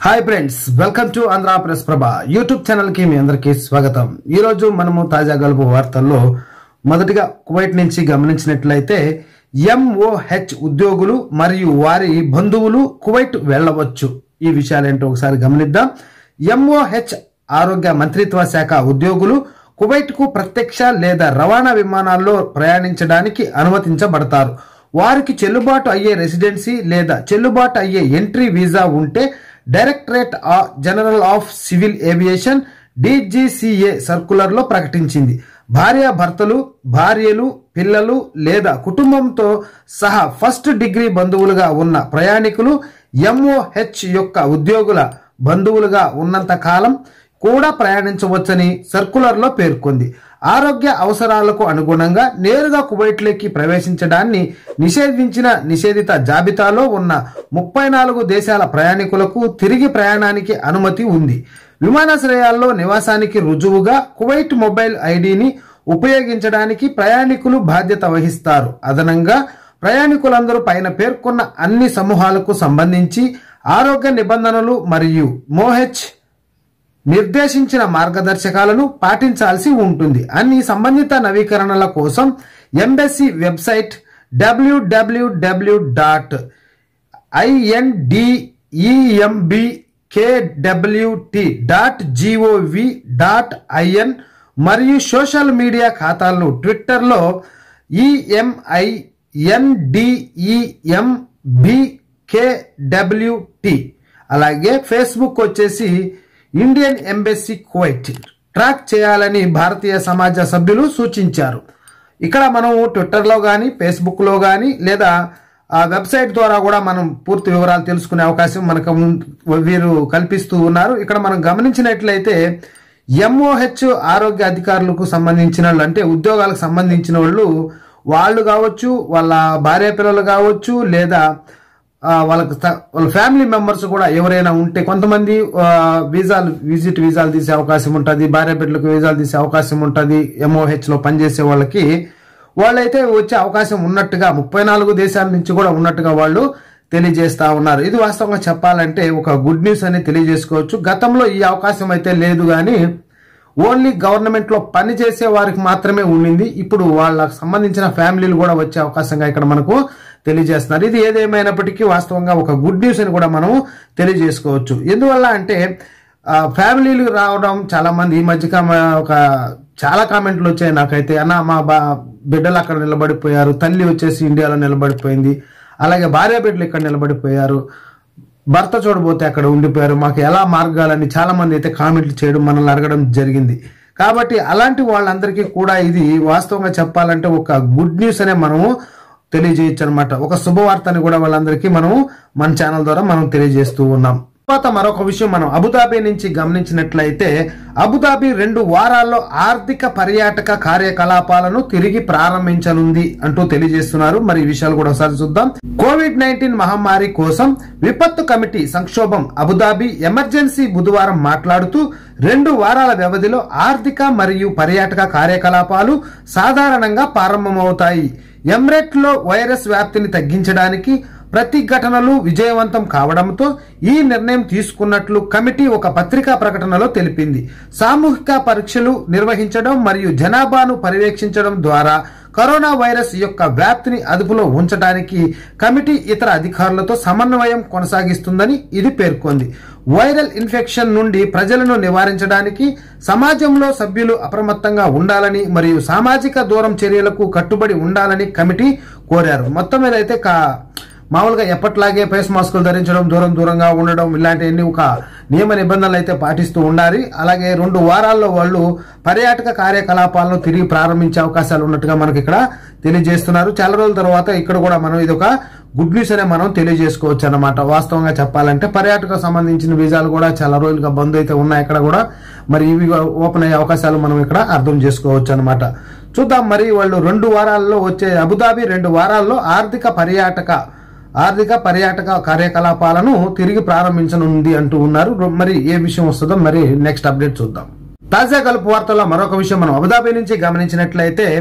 hi friends welcome to Andhra press Prabha YouTube channel కి మీ అందరికీ స్వాగతం ఈ రోజు మనము తాజా గలుపు వార్తల్లో మొదటిగా కువైట్ నుంచి గమనించినట్లయితే ఎంఓహెచ్ ఉద్యోగులు మరియు వారి బంధువులు కువైట్ వెళ్ళవచ్చు ఈ విషయాలేంటో ఒకసారి గమనిద్దాం ఎంఓహెచ్ ఆరోగ్య మంత్రిత్వ శాఖ ఉద్యోగులు కువైట్ కు ప్రత్యక్ష లేదా రవాణా విమానాల్లో ప్రయాణించడానికి అనుమతించబడతారు వారికి చెల్లుబాటు అయ్యే రెసిడెన్సీ లేదా చెల్లుబాటు అయ్యే ఎంట్రీ వీసా ఉంటే డైరెక్టరేట్ ఆ- general of civil aviation DGCA circular లో ప్రకటించింది భార్య భర్తలు భార్యలు పిల్లలు లేదా కుటుంబంతో సహా ఫస్ట్ డిగ్రీ బంధువులుగా ఉన్న ప్రయాణికులు ఎంఓహెచ్ యొక్క ఉద్యోగుల బంధువులుగా ఉన్నంత కాలం కూడా ప్రయాణించవచ్చని సర్కులర్లో పేర్కొంది ఆరోగ్య అవసరాలకు అనుగుణంగా నేరుగా కువైట్లోకి ప్రవేశించడాన్ని నిషేధించిన నిషేధిత జాబితాలో ఉన్న ముప్పై నాలుగు దేశాల ప్రయాణికులకు తిరిగి ప్రయాణానికి అనుమతి ఉంది విమానాశ్రయాల్లో నివాసానికి రుజువుగా కువైట్ మొబైల్ ఐడిని ఉపయోగించడానికి ప్రయాణికులు బాధ్యత వహిస్తారు అదనంగా ప్రయాణికులందరూ పైన పేర్కొన్న అన్ని సమూహాలకు సంబంధించి ఆరోగ్య నిబంధనలు మరియు మోహెచ్ నిర్దేశించిన మార్గదర్శకాలను పాటించాల్సి ఉంటుంది అన్ని సంబంధిత నవీకరణల కోసం ఎంబెస్సీ వెబ్సైట్ డబ్ల్యూడబ్ల్యూడబ్ల్యూ dot INDEMBKWT dot GOV dot IN మరియు సోషల్ మీడియా ఖాతాలను ట్విట్టర్లో ఈఎంఐ ఎన్డిఈఎంబికేడబ్ల్యూటి అలాగే ఫేస్బుక్ వచ్చేసి ఇండియన్ ఎంబెస్సీ కువైట్ ట్రాక్ చేయాలని భారతీయ సమాజ సభ్యులు సూచించారు ఇక్కడ మనం ట్విట్టర్లో కానీ ఫేస్బుక్లో కానీ లేదా ఆ వెబ్సైట్ ద్వారా కూడా మనం పూర్తి వివరాలు తెలుసుకునే అవకాశం మనకు ఉం- వీరు కల్పిస్తూ ఉన్నారు ఇక్కడ మనం గమనించినట్లయితే ఎంఓహెచ్ ఆరోగ్య అధికారులకు సంబంధించిన వాళ్ళు అంటే ఉద్యోగాలకు సంబంధించిన వాళ్ళు వాళ్ళు కావచ్చు వాళ్ళ భార్య పిల్లలు కావచ్చు లేదా ఆ, వాళ్ళకి త- వాళ్ళ ఫ్యామిలీ మెంబర్స్ కూడా ఎవరైనా ఉంటే కొంతమంది ఆ, వీసాలు విజిట్ వీసాలు తీసే అవకాశం ఉంటుంది భార్య బిడ్డలకు వీసాలు తీసే అవకాశం ఉంటుంది ఎంఓహెచ్ లో పనిచేసే వాళ్ళకి వాళ్ళైతే వచ్చే అవకాశం ఉన్నట్టుగా ముప్పై నాలుగు దేశాల నుంచి కూడా ఉన్నట్టుగా వాళ్ళు తెలియజేస్తా ఉన్నారు ఇది వాస్తవంగా చెప్పాలంటే ఒక గుడ్ న్యూస్ అని తెలియజేసుకోవచ్చు గతంలో ఈ అవకాశం అయితే లేదు కానీ ఓన్లీ గవర్నమెంట్ లో పని చేసే వారికి మాత్రమే ఉండింది ఇప్పుడు వాళ్ళకి సంబంధించిన ఫ్యామిలీలు కూడా వచ్చే అవకాశంగా ఇక్కడ మనకు తెలియజేస్తున్నారు ఇది ఏదేమైనప్పటికీ వాస్తవంగా ఒక గుడ్ న్యూస్ అని కూడా మనం తెలియజేసుకోవచ్చు ఎందువల్ల అంటే ఆ, ఫ్యామిలీలు రావడం చాలా మంది ఈ మధ్య కామ- ఒక చాలా కామెంట్లు వచ్చాయి నాకైతే అన్న మా బా బిడ్డలు అక్కడ నిలబడిపోయారు తల్లి వచ్చేసి ఇండియాలో నిలబడిపోయింది అలాగే భార్య బిడ్డలు ఇక్కడ నిలబడిపోయారు భర్త చూడబోతే అక్కడ ఉండిపోయారు మాకు ఎలా మార్గాలని చాలా మంది అయితే కామెంట్లు చేయడం మనల్ని అడగడం జరిగింది కాబట్టి అలాంటి వాళ్ళందరికీ కూడా ఇది వాస్తవంగా చెప్పాలంటే ఒక గుడ్ న్యూస్ అనే మనము తెలియజేయచ్చు అనమాట ఒక శుభవార్తని కూడా వాళ్ళందరికీ మనము మన ఛానల్ ద్వారా మనం తెలియజేస్తూ ఉన్నాం తర్వాత మరొక విషయం మనం అబుదాబి నుంచి గమనించినట్లయితే అబుదాబి రెండు వారాల్లో ఆర్థిక పర్యాటక కార్యకలాపాలను తిరిగి ప్రారంభించనుంది అంటూ తెలియజేస్తున్నారు మరి ఈ విషయాలు కూడా ఒకసారి చూద్దాం కోవిడ్ నైన్టీన్ మహమ్మారి కోసం విపత్తు కమిటీ సంక్షోభం అబుదాబి ఎమర్జెన్సీ బుధవారం మాట్లాడుతూ రెండు వారాల వ్యవధిలో ఆర్థిక మరియు పర్యాటక కార్యకలాపాలు సాధారణంగా ప్రారంభమవుతాయి ఎమ్రెట్ లో వైరస్ వ్యాప్తిని తగ్గించడానికి ప్రతిఘటనలు విజయవంతం కావడంతో ఈ నిర్ణయం తీసుకున్నట్లు కమిటీ ఒక పత్రికా ప్రకటనలో తెలిపింది సామూహిక పరీక్షలు నిర్వహించడం మరియు జనాభాను పర్యవేక్షించడం ద్వారా కరోనా వైరస్ యొక్క వ్యాప్తిని అదుపులో ఉంచడానికి కమిటీ ఇతర అధికారులతో సమన్వయం కొనసాగిస్తుందని ఇది పేర్కొంది వైరల్ ఇన్ఫెక్షన్ నుండి ప్రజలను నివారించడానికి సమాజంలో సభ్యులు అప్రమత్తంగా ఉండాలని మరియు సామాజిక దూరం చర్యలకు కట్టుబడి ఉండాలని కమిటీ కోరారు మొత్తం మీద అయితే కా మామూలుగా ఎప్పట్లాగే ఫేస్ మాస్కులు ధరించడం దూరం దూరంగా ఉండడం ఇలాంటివన్నీ ఒక నియమ నిబంధనలు అయితే పాటిస్తూ ఉండాలి అలాగే రెండు వారాల్లో వాళ్ళు పర్యాటక కార్యకలాపాలను తిరిగి ప్రారంభించే అవకాశాలు ఉన్నట్టుగా మనకి ఇక్కడ తెలియజేస్తున్నారు చాలా రోజుల తర్వాత ఇక్కడ కూడా మనం ఇది ఒక గుడ్ న్యూస్ అనే మనం తెలియజేసుకోవచ్చు అన్నమాట వాస్తవంగా చెప్పాలంటే పర్యాటక సంబంధించిన వీసాలు కూడా చాలా రోజులుగా బంద్ అయితే ఉన్నాయి ఇక్కడ కూడా మరి ఇవి ఓపెన్ అయ్యే అవకాశాలు మనం ఇక్కడ అర్థం చేసుకోవచ్చు అనమాట చూద్దాం మరి వాళ్ళు రెండు వారాల్లో వచ్చే అబుదాబి రెండు వారాల్లో ఆర్థిక పర్యాటక ఆర్థిక పర్యాటక కార్యకలాపాలను తిరిగి ప్రారంభించనుంది అంటూ ఉన్నారు మరి ఏ విషయం వస్తుందో మరి నెక్స్ట్ అప్డేట్ చూద్దాం తాజా కలుపు వార్తల్లో మరొక విషయం మనం అబుదాబి నుంచి గమనించినట్లయితే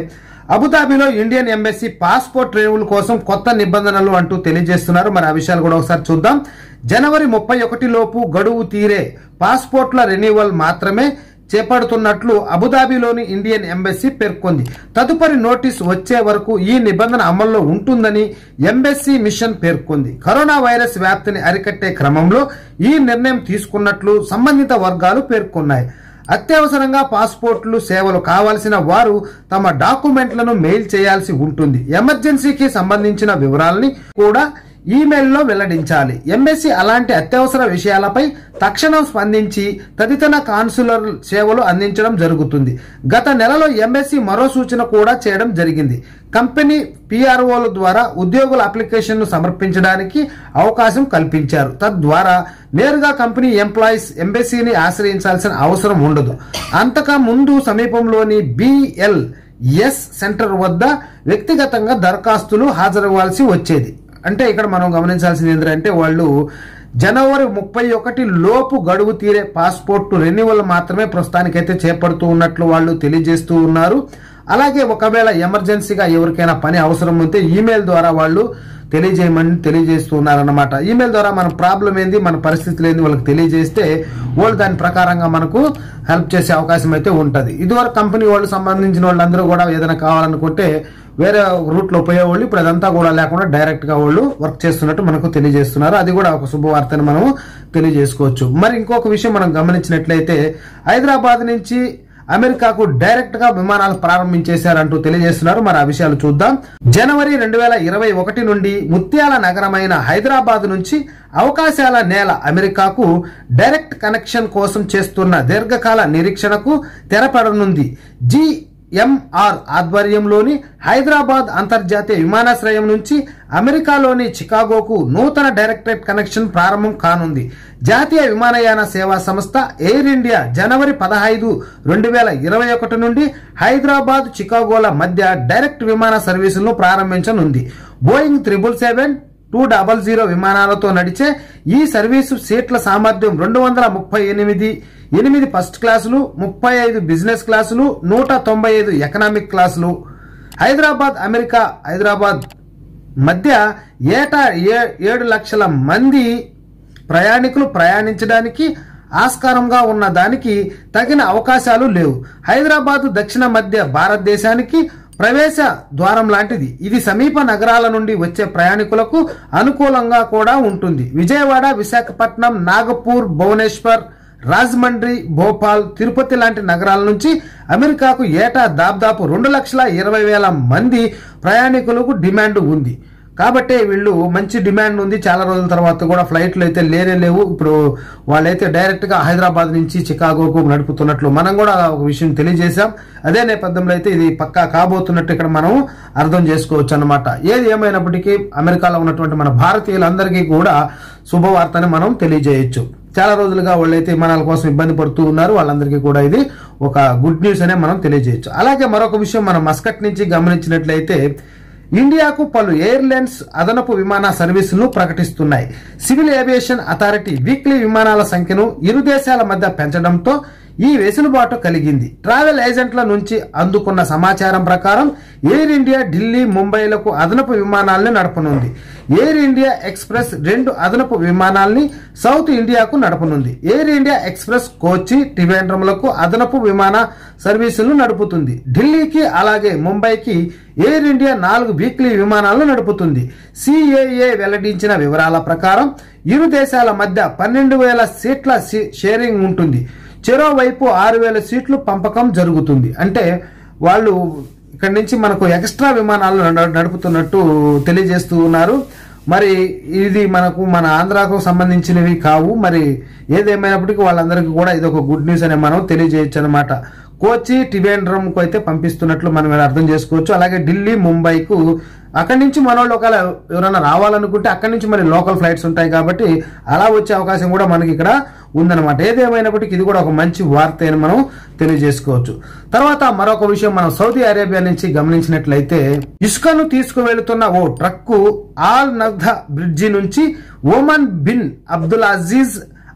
అబుదాబిలో ఇండియన్ ఎంబసీ పాస్పోర్ట్ రెన్యువల్ కోసం కొత్త నిబంధనలు అంటూ తెలియజేస్తున్నారు మరి ఆ విషయాలు కూడా ఒకసారి చూద్దాం జనవరి ముప్పై ఒకటి లోపు గడువు తీరే పాస్పోర్ట్ల రెన్యువల్ మాత్రమే చేపడుతున్నట్లు అబుదాబిలోని ఇండియన్ ఎంబసీ పేర్కొంది తదుపరి నోటీస్ వచ్చే వరకు ఈ నిబంధన అమల్లో ఉంటుందని ఎంబసీ మిషన్ పేర్కొంది కరోనా వైరస్ వ్యాప్తిని అరికట్టే క్రమంలో ఈ నిర్ణయం తీసుకున్నట్లు సంబంధిత వర్గాలు పేర్కొన్నాయి అత్యవసరంగా పాస్పోర్ట్లు సేవలు కావాల్సిన వారు తమ డాక్యుమెంట్లను మెయిల్ చేయాల్సి ఉంటుంది ఎమర్జెన్సీకి సంబంధించిన వివరాలని కూడా ఈమెయిల్లో వెల్లడించాలి ఎంబసీ అలాంటి అత్యవసర విషయాలపై తక్షణం స్పందించి తదితర కాన్సులర్ సేవలు అందించడం జరుగుతుంది గత నెలలో ఎంబసీ మరో సూచన కూడా చేయడం జరిగింది కంపెనీ పిఆర్ఓల ద్వారా ఉద్యోగుల అప్లికేషన్ను సమర్పించడానికి అవకాశం కల్పించారు తద్వారా నేరుగా కంపెనీ ఎంప్లాయీస్ ఎంబసీని ఆశ్రయించాల్సిన అవసరం ఉండదు అంతకా ముందు సమీపంలోని బిఎల్ ఎస్ సెంటర్ వద్ద వ్యక్తిగతంగా దరఖాస్తులు హాజరవ్వాల్సి వచ్చేది అంటే ఇక్కడ మనం గమనించాల్సింది ఏంటంటే వాళ్ళు జనవరి ముప్పై ఒకటి లోపు గడువు తీరే పాస్పోర్ట్ రెన్యువల్ మాత్రమే ప్రస్తుతానికైతే చేపడుతూ ఉన్నట్లు వాళ్ళు తెలియజేస్తూ ఉన్నారు అలాగే ఒకవేళ ఎమర్జెన్సీగా ఎవరికైనా పని అవసరం ఉంటే ఈమెయిల్ ద్వారా వాళ్ళు తెలియజేయమని తెలియజేస్తూ ఉన్నారన్నమాట ఈమెయిల్ ద్వారా మన ప్రాబ్లం ఏంది మన పరిస్థితులు ఏంది వాళ్ళకి తెలియజేస్తే వాళ్ళు దాని ప్రకారంగా మనకు హెల్ప్ చేసే అవకాశం అయితే ఉంటుంది ఇదివరకు కంపెనీ వాళ్ళు సంబంధించిన వాళ్ళందరూ కూడా ఏదైనా కావాలనుకుంటే వేరే రూట్లో పోయేవాళ్ళు ఇప్పుడు అదంతా కూడా లేకుండా డైరెక్ట్ గా వాళ్ళు వర్క్ చేస్తున్నట్టు మనకు తెలియజేస్తున్నారు అది కూడా ఒక శుభవార్తని మనం తెలియజేసుకోవచ్చు మరి ఇంకొక విషయం మనం గమనించినట్లయితే హైదరాబాద్ నుంచి అమెరికాకు డైరెక్ట్ గా విమానాలు ప్రారంభించేశారంటూ తెలియజేస్తున్నారు మరి ఆ విషయాలు చూద్దాం జనవరి రెండు వేల ఇరవై ఒకటి నుండి ముత్యాల నగరమైన హైదరాబాద్ నుంచి అవకాశాల నేల అమెరికాకు డైరెక్ట్ కనెక్షన్ కోసం చేస్తున్న దీర్ఘకాల నిరీక్షణకు తెరపడనుంది జి ఎంఆర్ ఆధ్వర్యంలోని హైదరాబాద్ అంతర్జాతీయ విమానాశ్రయం నుంచి అమెరికాలోని చికాగోకు నూతన డైరెక్టరేట్ కనెక్షన్ ప్రారంభం కానుంది జాతీయ విమానయాన సేవా సంస్థ ఎయిర్ ఇండియా జనవరి పదహైదు రెండు వేల ఇరవై ఒకటి నుండి హైదరాబాద్ చికాగోల మధ్య డైరెక్ట్ విమాన సర్వీసులను ప్రారంభించనుంది Boeing triple seven two double zero విమానాలతో నడిచే ఈ సర్వీసు సీట్ల సామర్థ్యం రెండు వందల ముప్పై ఎనిమిది ఎనిమిది ఫస్ట్ క్లాసులు ముప్పై ఐదు బిజినెస్ క్లాసులు నూట తొంభై ఐదు ఎకనామిక్ క్లాసులు హైదరాబాద్ అమెరికా హైదరాబాద్ మధ్య ఏటా ఏ- ఏడు లక్షల మంది ప్రయాణికులు ప్రయాణించడానికి ఆస్కారంగా ఉన్న దానికి తగిన అవకాశాలు లేవు హైదరాబాద్ దక్షిణ మధ్య భారతదేశానికి ప్రవేశ ద్వారం లాంటిది ఇది సమీప నగరాల నుండి వచ్చే ప్రయాణికులకు అనుకూలంగా కూడా ఉంటుంది విజయవాడ విశాఖపట్నం నాగపూర్ భువనేశ్వర్ రాజమండ్రి భోపాల్ తిరుపతి లాంటి నగరాల నుంచి అమెరికాకు ఏటా దాదాపు రెండు లక్షల ఇరవై వేల మంది ప్రయాణికులకు డిమాండ్ ఉంది కాబట్టి వీళ్ళు మంచి డిమాండ్ ఉంది చాలా రోజుల తర్వాత కూడా ఫ్లైట్లు అయితే లేనే లేవు ఇప్పుడు వాళ్ళైతే డైరెక్ట్ గా హైదరాబాద్ నుంచి చికాగోకు నడుపుతున్నట్లు మనం కూడా ఒక విషయం తెలియజేశాం అదే నేపథ్యంలో అయితే ఇది పక్కా కాబోతున్నట్టు ఇక్కడ మనం అర్థం చేసుకోవచ్చు అన్నమాట ఏది ఏమైనప్పటికీ అమెరికాలో ఉన్నటువంటి మన భారతీయులందరికీ కూడా శుభవార్తని మనం తెలియజేయొచ్చు చాలా రోజులుగా వాళ్ళైతే విమానాల కోసం ఇబ్బంది పడుతూ ఉన్నారు వాళ్ళందరికీ కూడా ఇది ఒక గుడ్ న్యూస్ అనే మనం తెలియజేయొచ్చు అలాగే మరొక విషయం మనం మస్కట్ నుంచి గమనించినట్లయితే ఇండియాకు పలు ఎయిర్లైన్స్ అదనపు విమాన సర్వీసులను ప్రకటిస్తున్నాయి సివిల్ ఏవియేషన్ అథారిటీ వీక్లీ విమానాల సంఖ్యను ఇరు దేశాల మధ్య పెంచడంతో ఈ వెసులుబాటు కలిగింది ట్రావెల్ ఏజెంట్ల నుంచి అందుకున్న సమాచారం ప్రకారం ఎయిర్ ఇండియా ఢిల్లీ ముంబైలకు అదనపు విమానాల్ని నడపనుంది ఎయిర్ ఇండియా ఎక్స్ప్రెస్ రెండు అదనపు విమానాల్ని సౌత్ ఇండియాకు నడపనుంది ఎయిర్ ఇండియా ఎక్స్ప్రెస్ కోచి త్రివేంద్రములకు అదనపు విమాన సర్వీసులను నడుపుతుంది ఢిల్లీకి అలాగే ముంబైకి ఎయిర్ ఇండియా నాలుగు వీక్లీ విమానాలను నడుపుతుంది సిఏఏ వెల్లడించిన వివరాల ప్రకారం ఇరు దేశాల మధ్య పన్నెండు వేల సీట్ల షే- షేరింగ్ ఉంటుంది చెరోవైపు ఆరు వేల సీట్లు పంపకం జరుగుతుంది అంటే వాళ్ళు ఇక్కడి నుంచి మనకు ఎక్స్ట్రా విమానాలు నడ- నడుపుతున్నట్టు తెలియజేస్తూ ఉన్నారు మరి ఇది మనకు మన ఆంధ్రాకు సంబంధించినవి కావు మరి ఏదేమైనప్పటికీ వాళ్ళందరికీ కూడా ఇది ఒక గుడ్ న్యూస్ అనే మనం తెలియజేయచ్చు అనమాట కోచి టిబేండ్రంకు అయితే పంపిస్తున్నట్లు మనం ఇలా అర్థం చేసుకోవచ్చు అలాగే ఢిల్లీ ముంబైకు అక్కడి నుంచి మన వాళ్ళు ఒకవేళ ఎవరైనా రావాలనుకుంటే అక్కడి నుంచి మరి లోకల్ ఫ్లైట్స్ ఉంటాయి కాబట్టి అలా వచ్చే అవకాశం కూడా మనకి ఇక్కడ ఉందన్నమాట ఏదేమైనప్పటికీ ఇది కూడా ఒక మంచి వార్త అని మనం తెలియజేసుకోవచ్చు తర్వాత మరొక విషయం మనం సౌదీ అరేబియా నుంచి గమనించినట్లయితే ఇసుకను తీసుకువెళుతున్న ఓ ట్రక్కు ఆల్ నగ్ధ బ్రిడ్జి నుంచి Oman bin Abdul Aziz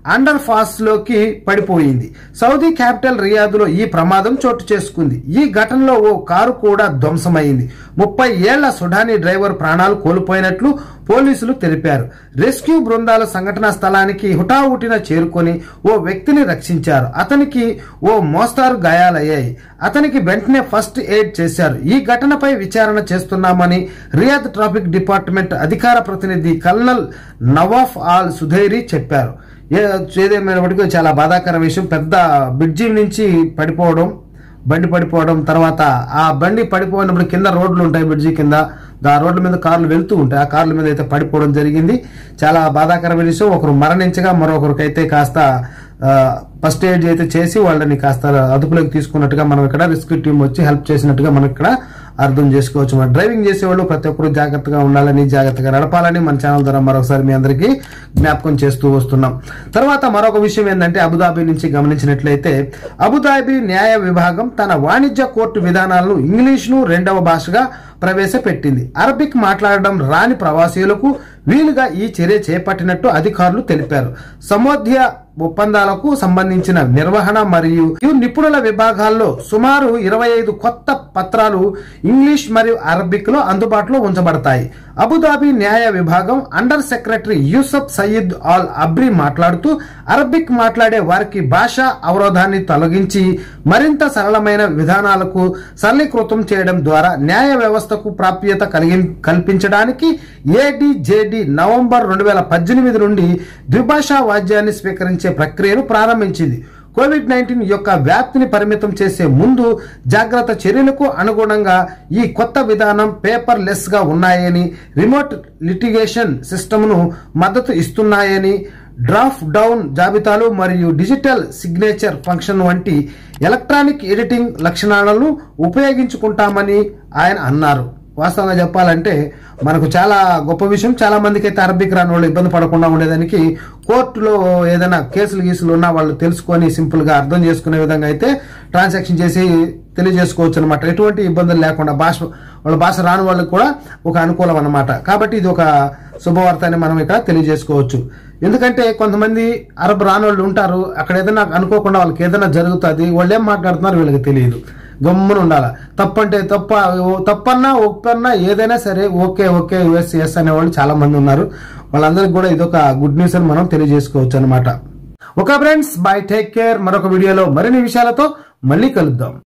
underpass లోకి పడిపోయింది సౌదీ క్యాపిటల్ రియాద్లో ఈ ప్రమాదం చోటు చేసుకుంది ఈ ఘటనలో ఓ కారు కూడా ధ్వంసమైంది ముప్పై ఏళ్ల సుడానీ డ్రైవర్ ప్రాణాలు కోల్పోయినట్లు పోలీసులు తెలిపారు రెస్క్యూ బృందాలు సంఘటనా స్థలానికి హుటాహుటిన చేరుకొని ఓ వ్యక్తిని రక్షించారు అతనికి ఓ మోస్తారు గాయాలయ్యాయి అతనికి వెంటనే ఫస్ట్ ఎయిడ్ చేశారు ఈ ఘటనపై విచారణ చేస్తున్నామని రియాద్ ట్రాఫిక్ డిపార్ట్మెంట్ అధికార ప్రతినిధి కల్నల్ నవాఫ్ ఆల్ సుధైరి చెప్పారు ఏ- ఏదేమైనప్పటికీ చాలా బాధాకర విషయం పెద్ద బ్రిడ్జి నుంచి పడిపోవడం బండి పడిపోవడం తర్వాత ఆ బండి పడిపోయినప్పుడు కింద రోడ్లు ఉంటాయి బ్రిడ్జి కింద ఆ రోడ్ల మీద కార్లు వెళ్తూ ఉంటాయి ఆ కార్ల మీద అయితే పడిపోవడం జరిగింది చాలా బాధాకరమైన విషయం ఒకరు మరణించగా మరొకరికైతే కాస్త ఫస్ట్ ఎయిడ్ అయితే చేసి వాళ్ళని కాస్త అదుపులోకి తీసుకున్నట్టుగా మనం ఇక్కడ రెస్క్యూ టీం వచ్చి హెల్ప్ చేసినట్టుగా మనం ఇక్కడ అర్థం చేసుకోవచ్చు మన డ్రైవింగ్ చేసేవాళ్ళు ప్రతి ఒక్కరు జాగ్రత్తగా ఉండాలని జాగ్రత్తగా నడపాలని మన ఛానల్ ద్వారా మరొకసారి మీ అందరికీ జ్ఞాపకం చేస్తూ వస్తున్నాం తర్వాత మరొక విషయం ఏంటంటే అబుదాబి నుంచి గమనించినట్లయితే అబుదాబి న్యాయ విభాగం తన వాణిజ్య కోర్టు విధానాలను ఇంగ్లీష్ను రెండవ భాషగా ప్రవేశపెట్టింది అరబిక్ మాట్లాడడం రాని ప్రవాసీలకు వీలుగా ఈ చర్య చేపట్టినట్టు అధికారులు తెలిపారు సముద్ర ఒప్పందాలకు సంబంధించిన నిర్వహణ మరియు నిపుణుల విభాగాల్లో సుమారు ఇరవై ఐదు కొత్త పత్రాలు ఇంగ్లీష్ మరియు అరబిక్ లో అందుబాటులో ఉంచబడతాయి అబుదాబి న్యాయ విభాగం under secretary Yousef Saeed Al Abri మాట్లాడుతూ అరబిక్ మాట్లాడే వారికి భాషా అవరోధాన్ని తొలగించి మరింత సరళమైన విధానాలకు సరళీకృతం చేయడం ద్వారా న్యాయ వ్యవస్థకు ప్రాప్యత కలిగి కల్పించడానికి ఏడీజేడి నవంబర్ రెండు వేల పద్దెనిమిది నుండి ద్విభాషా వాద్యాన్ని స్వీకరించే ప్రక్రియను ప్రారంభించింది కోవిడ్ నైన్టీన్ యొక్క వ్యాప్తిని పరిమితం చేసే ముందు జాగ్రత్త చర్యలకు అనుగుణంగా ఈ కొత్త విధానం పేపర్ లెస్ గా ఉన్నాయని రిమోట్ లిటిగేషన్ సిస్టమ్ను మద్దతు ఇస్తున్నాయని డ్రాఫ్ డౌన్ జాబితాలు మరియు డిజిటల్ సిగ్నేచర్ ఫంక్షన్ వంటి ఎలక్ట్రానిక్ ఎడిటింగ్ లక్షణాలను ఉపయోగించుకుంటామని ఆయన అన్నారు వాస్తవంగా చెప్పాలంటే మనకు చాలా గొప్ప విషయం చాలా మందికి అయితే అరబిక్ రాని వాళ్ళు ఇబ్బంది పడకుండా ఉండేదానికి కోర్టులో ఏదైనా కేసులు గీసులు ఉన్నా వాళ్ళు తెలుసుకొని సింపుల్ గా అర్థం చేసుకునే విధంగా అయితే ట్రాన్సాక్షన్ చేసి తెలియజేసుకోవచ్చు అనమాట ఎటువంటి ఇబ్బందులు లేకుండా భాష వాళ్ళ భాష రాని వాళ్ళకి కూడా ఒక అనుకూలం అన్నమాట కాబట్టి ఇది ఒక శుభవార్త అని మనం ఇక్కడ తెలియజేసుకోవచ్చు ఎందుకంటే కొంతమంది అరబ్ రాని వాళ్ళు ఉంటారు అక్కడ ఏదైనా అనుకోకుండా వాళ్ళకి ఏదైనా జరుగుతుంది వాళ్ళు ఏం మాట్లాడుతున్నారు వీళ్ళకి తెలియదు గమ్మున ఉండాలి తప్పంటే తప్ప తప్పన్నా ఒప్పన్నా ఏదైనా సరే ఓకే ఓకే యుఎస్ ఎస్ అనేవాళ్ళు చాలా మంది ఉన్నారు వాళ్ళందరికీ కూడా ఇదొక గుడ్ న్యూస్ అని మనం తెలియజేసుకోవచ్చు అనమాట ఒక ఫ్రెండ్స్ బై టేక్ కేర్ మరొక వీడియోలో మరిన్ని విషయాలతో మళ్ళీ కలుద్దాం